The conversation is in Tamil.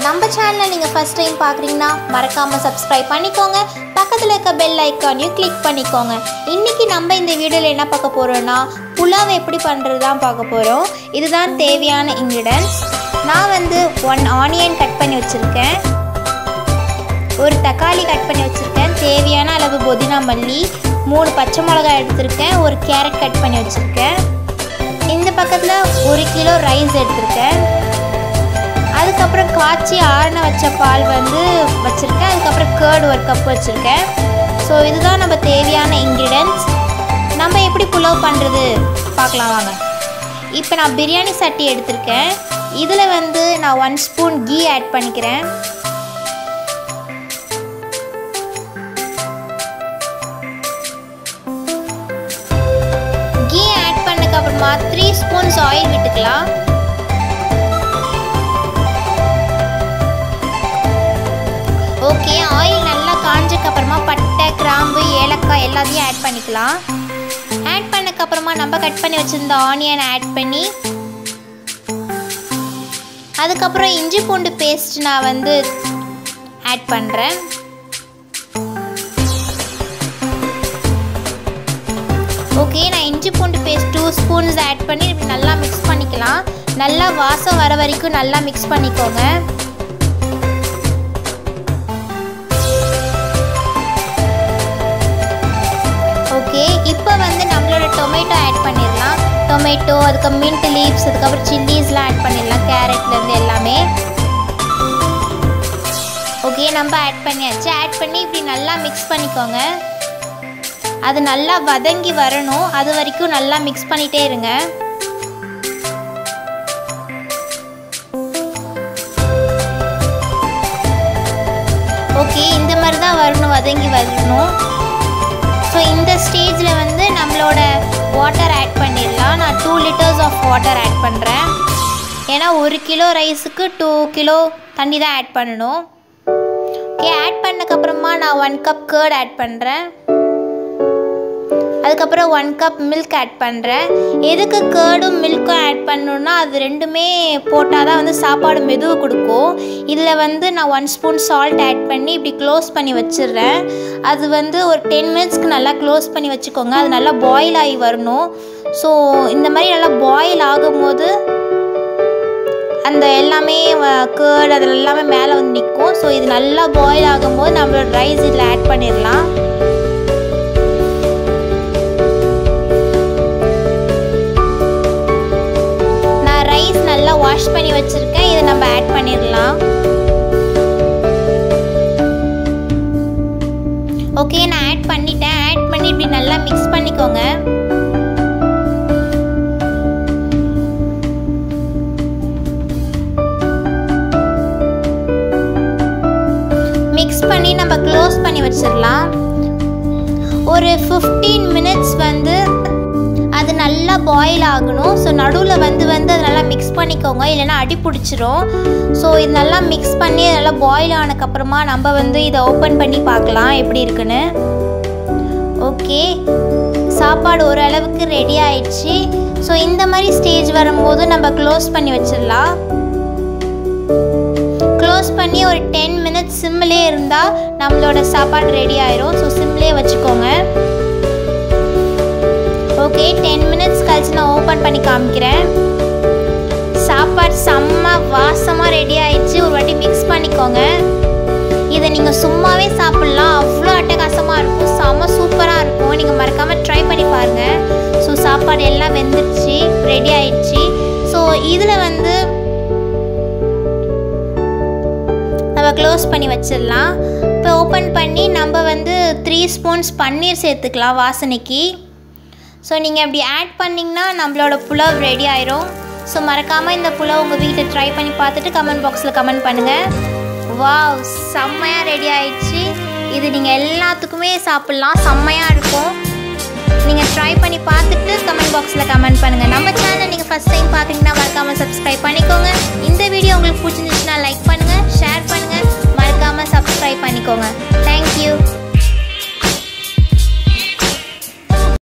நம்ம சேனலை நீங்கள் ஃபஸ்ட் டைம் பார்க்குறீங்கன்னா மறக்காமல் சப்ஸ்கிரைப் பண்ணிக்கோங்க பக்கத்தில் இருக்க பெல் ஐக்கானையும் கிளிக் பண்ணிக்கோங்க இன்றைக்கி நம்ம இந்த வீடியோவில் என்ன பார்க்க போகிறோன்னா புலாவ் எப்படி பண்ணுறது தான் பார்க்க போகிறோம் இதுதான் தேவையான இன்க்ரீடியன்ஸ் நான் வந்து ஒன் ஆனியன் கட் பண்ணி வச்சுருக்கேன் ஒரு தக்காளி கட் பண்ணி வச்சுருக்கேன் தேவையான அளவு புதினா மல்லி மூணு பச்சை மிளகாய் எடுத்திருக்கேன் ஒரு கேரட் கட் பண்ணி வச்சுருக்கேன் இந்த பக்கத்தில் ஒரு கிலோ ரைஸ் எடுத்திருக்கேன் அதுக்கப்புறம் காய்ச்சி ஆறின வச்ச பால் வந்து வச்சுருக்கேன் அதுக்கப்புறம் கேர்டு ஒரு கப் வச்சுருக்கேன் ஸோ இதுதான் நம்ம தேவையான இன்க்ரீடியன்ஸ் நம்ம எப்படி புலாவ் பண்ணுறது பார்க்கலாம் வாங்க இப்போ நான் பிரியாணி சட்டி எடுத்திருக்கேன் இதில் வந்து நான் ஒன் ஸ்பூன் கீ ஆட் பண்ணிக்கிறேன் கீ ஆட் பண்ணதுக்கு அப்புறமா த்ரீ ஸ்பூன்ஸ் ஆயில் விட்டுக்கலாம் ஓகே ஆயில் நல்லா காஞ்சதுக்கு அப்புறமா பட்டை கிராம்பு ஏலக்காய் எல்லாத்தையும் ஆட் பண்ணிக்கலாம் ஆட் பண்ணதுக்கு அப்புறமா நம்ம கட் பண்ணி வச்சிருந்த ஆனியன் ஆட் பண்ணி அதுக்கப்புறம் இஞ்சி பூண்டு பேஸ்ட் நான் வந்து ஆட் பண்ணுறேன் ஓகே நான் இஞ்சி பூண்டு பேஸ்ட் டூ ஸ்பூன்ஸ் ஆட் பண்ணி இப்படி நல்லா மிக்ஸ் பண்ணிக்கலாம் நல்லா வாசம் வர வரைக்கும் நல்லா மிக்ஸ் பண்ணிக்கோங்க ஓகே இப்போ வந்து நம்மளோட டொமேட்டோ ஆட் பண்ணிடலாம் டொமேட்டோ அதுக்கு மின்ட் லீவ்ஸ் அதுக்கப்புறம் சில்லிஸ்லாம் ஆட் பண்ணிடலாம் கேரட்லேருந்து எல்லாமே ஓகே நம்ம ஆட் பண்ணியாச்சு ஆட் பண்ணி இப்படி நல்லா மிக்ஸ் பண்ணிக்கோங்க அது நல்லா வதங்கி வரணும் அது வரைக்கும் நல்லா மிக்ஸ் பண்ணிகிட்டே இருங்க ஓகே இந்த மாதிரி தான் வரணும் வதங்கி வரணும் ஸோ இந்த ஸ்டேஜில் வந்து நம்மளோட வாட்டர் ஆட் பண்ணிடலாம் நான் two litres of water add பண்ணுறேன் ஏன்னா ஒரு கிலோ ரைஸுக்கு டூ கிலோ தண்ணி தான் ஆட் பண்ணணும் ஓகே ஆட் பண்ணக்கப்புறமா நான் ஒன் கப் கேர்ட் ஆட் பண்ணுறேன் அதுக்கப்புறம் ஒன் கப் மில்க் ஆட் பண்ணுறேன் எதுக்கு கேர்டும் மில்க்கும் ஆட் பண்ணணுன்னா அது ரெண்டுமே போட்டால் தான் வந்து சாப்பாடு மெதுவு கொடுக்கும் இதில் வந்து நான் ஒன் ஸ்பூன் சால்ட் ஆட் பண்ணி இப்படி க்ளோஸ் பண்ணி வச்சிடுறேன் அது வந்து ஒரு டென் மினிட்ஸ்க்கு நல்லா க்ளோஸ் பண்ணி வச்சுக்கோங்க அது நல்லா பாயில் ஆகி வரணும் ஸோ இந்த மாதிரி நல்லா பாயில் ஆகும்போது அந்த எல்லாமே கேர்டு அதில் எல்லாமே மேலே வந்து நிற்கும் ஸோ இது நல்லா பாயில் ஆகும்போது நம்மளோட ரைஸ் இதில் ஆட் பண்ணிடலாம் நான் ரைஸ் நல்லா வாஷ் பண்ணி வச்சுருக்கேன் இதை நம்ம ஆட் பண்ணிடலாம் ஓகே நான் ஆட் பண்ணிட்டேன் ஆட் பண்ணி இப்படி நல்லா மிக்ஸ் பண்ணிக்கோங்க மிக்ஸ் பண்ணி நம்ம க்ளோஸ் பண்ணி வச்சிடலாம் ஒரு ஃபிஃப்டீன் மினிட்ஸ் வந்து அது நல்லா பாயில் ஆகணும் ஸோ நடுவில் வந்து வந்து அது நல்லா மிக்ஸ் பண்ணிக்கோங்க இல்லைன்னா அடி பிடிச்சிரும் ஸோ இது நல்லா மிக்ஸ் பண்ணி நல்லா பாயில் ஆனதுக்கப்புறமா நம்ம வந்து இதை ஓப்பன் பண்ணி பார்க்கலாம் எப்படி இருக்குன்னு ஓகே சாப்பாடு ஓரளவுக்கு ரெடி ஆயிடுச்சு ஸோ இந்த மாதிரி ஸ்டேஜ் வரும்போது நம்ம க்ளோஸ் பண்ணி வச்சிடலாம் க்ளோஸ் பண்ணி ஒரு டென் மினிட்ஸ் சிம்மிலே இருந்தால் நம்மளோட சாப்பாடு ரெடி ஆயிரும் ஸோ சிம்லேயே வச்சுக்கோங்க ஓகே டென் மினிட்ஸ் கழிச்சு நான் ஓப்பன் பண்ணி காமிக்கிறேன் சாப்பாடு செம்ம வாசமாக ரெடி ஆயிடுச்சு ஒரு வாட்டி மிக்ஸ் பண்ணிக்கோங்க இதை நீங்கள் சும்மாவே சாப்பிட்லாம் அவ்வளோ அட்டகாசமாக இருக்கும் செம்ம சூப்பராக இருக்கும் நீங்கள் மறக்காமல் ட்ரை பண்ணி பாருங்கள் ஸோ சாப்பாடு எல்லாம் வெந்துருச்சு ரெடி ஆயிடுச்சு ஸோ இதில் வந்து நம்ம க்ளோஸ் பண்ணி வச்சிடலாம் இப்போ ஓப்பன் பண்ணி நம்ம வந்து த்ரீ ஸ்பூன்ஸ் பன்னீர் சேர்த்துக்கலாம் வாசனைக்கு ஸோ நீங்கள் அப்படி ஆட் பண்ணிங்கன்னா நம்மளோட புலாவ் ரெடி ஆயிரும் ஸோ மறக்காமல் இந்த புலாவ் உங்கள் வீட்டில் ட்ரை பண்ணி பார்த்துட்டு கமெண்ட் பாக்ஸில் கமெண்ட் பண்ணுங்கள் வாவ் செம்மையாக ரெடி ஆயிடுச்சு இது நீங்கள் எல்லாத்துக்குமே சாப்பிட்லாம் செம்மையாக இருக்கும் நீங்கள் ட்ரை பண்ணி பார்த்துட்டு கமெண்ட் பாக்ஸில் கமெண்ட் பண்ணுங்கள் நம்ம சேனல் நீங்கள் ஃபஸ்ட் டைம் பார்க்குறீங்கன்னா மறக்காமல் சப்ஸ்கிரைப் பண்ணிக்கோங்க இந்த வீடியோ உங்களுக்கு பிடிச்சிருந்துச்சுன்னா லைக் பண்ணுங்கள் ஷேர் பண்ணுங்கள் மறக்காமல் சப்ஸ்கிரைப் பண்ணிக்கோங்க தேங்க்யூ